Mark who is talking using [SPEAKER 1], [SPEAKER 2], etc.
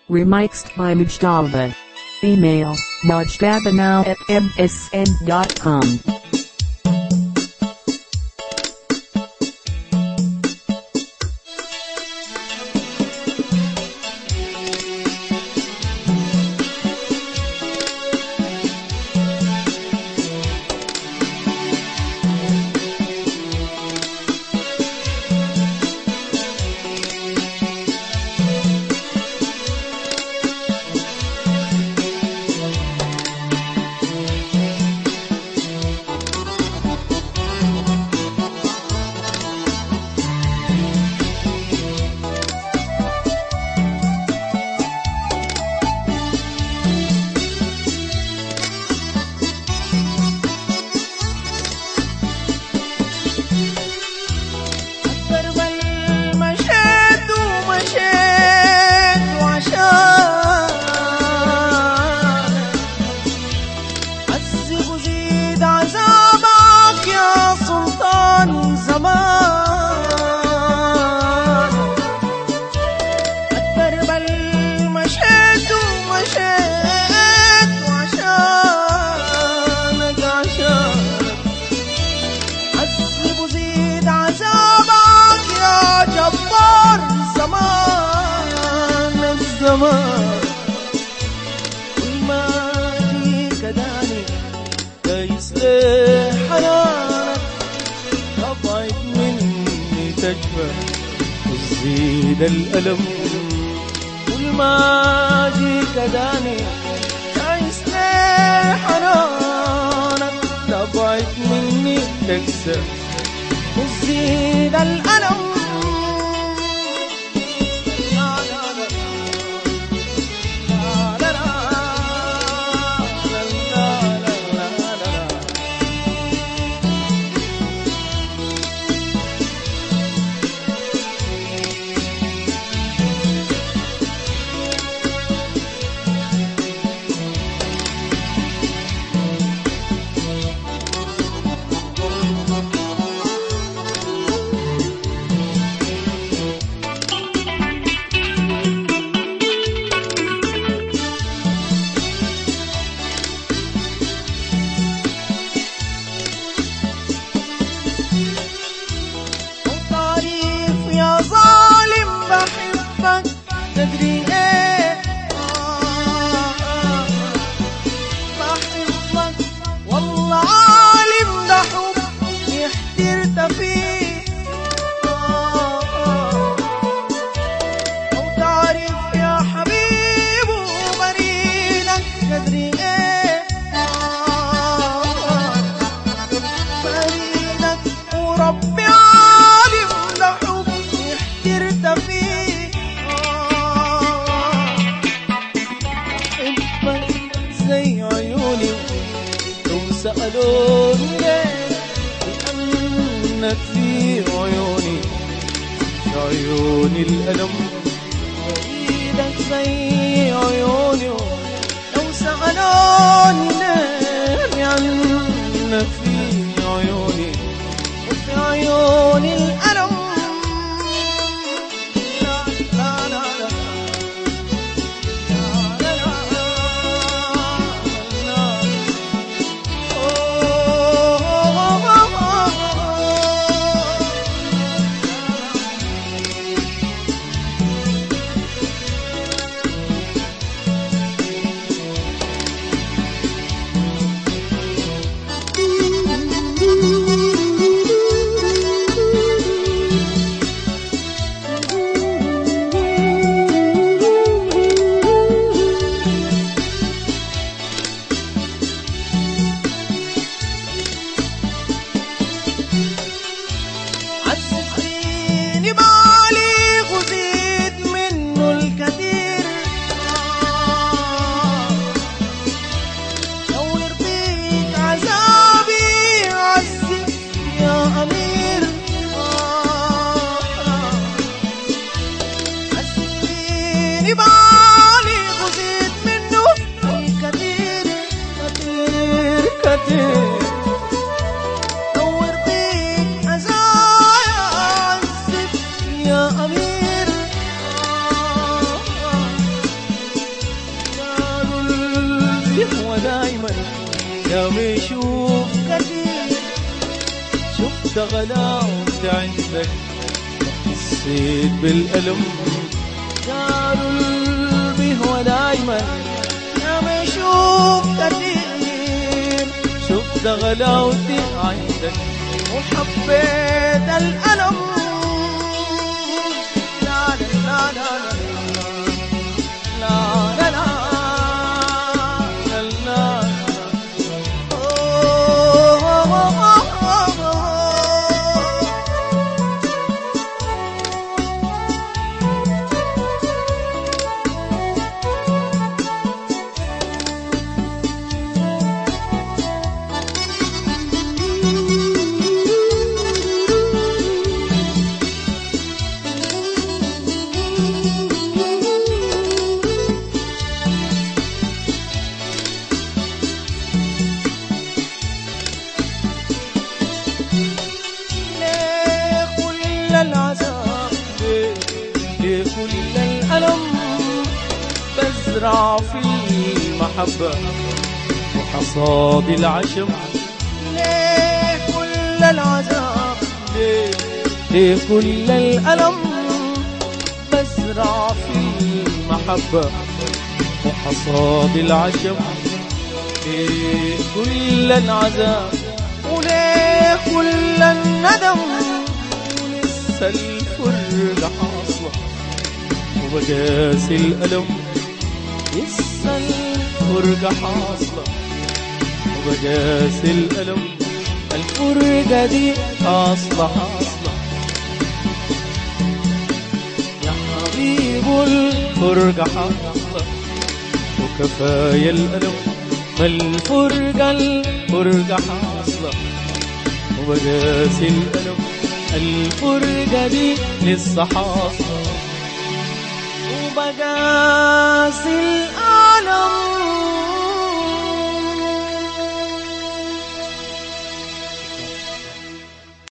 [SPEAKER 1] Remixed by Mujtaba. Email mujtabanow at msn.com.
[SPEAKER 2] برمل مشيت ومشيت وعشان عذب وزيد عذابك يا سلطان زمان برمل مشيت ومشيت وعشانك عشانك عذب وزيد عذابك يا جبار زمان الزمان كل ما جيك داني دايس ليه حنانك رفعت مني تجفى وتزيد الألم كل ما جيك داني دايس ليه حنانك تبعد مني تكسر وتزيد الألم لا لا لا لا لا لا لا لا لا لا تعريف يا ظالم بحبك تدري ايه آه، بحبك والله عالم ده حب احترت فيه آه، لو تعرف يا حبيب وبريدك تدري ايه آه، فريدك وربي عالم ده حب احترت فيه آه، بحبك زي عيوني لو سألوني ليه لأنك في عيوني في عيوني الألم فريدك زي عيوني لو سألوني ليه لأنك في عيوني وفي عيوني الألم لا لا لا لا لا لا لا عذبتيني بالغ وزيد منه الكثير لو يرضيك عذابي عذب يا أمير عذبتيني بالغ وزيد منه الكثير كثير كثير نور بيك عزايا عذب يا أمير عندك حسيت بالألم قالوا القلب هو دايما يا ما يشوف كتير شفت غلاوتي عندك وحبيت الألم لا لا لا لا لا لا لا لا لا ليه كل العذاب ليه ليه كل الألم بزرع في المحبة وحصاد العشم ليه كل العذاب ليه ليه كل الألم بزرع في المحبة وحصاد العشم ليه كل العذاب وليه كل الندم ولسه الفرقة حاصلة وبقاسي الألم لسه الفرقة حاصلة وبقاسي الألم الفرقة دي حاصلة حاصلة يا حبيب الفرقة حاصلة وكفاية الألم ما الفرقة الفرقة حاصلة وبقاسي الألم الفرقة دي لسه حاصلة وبقاسي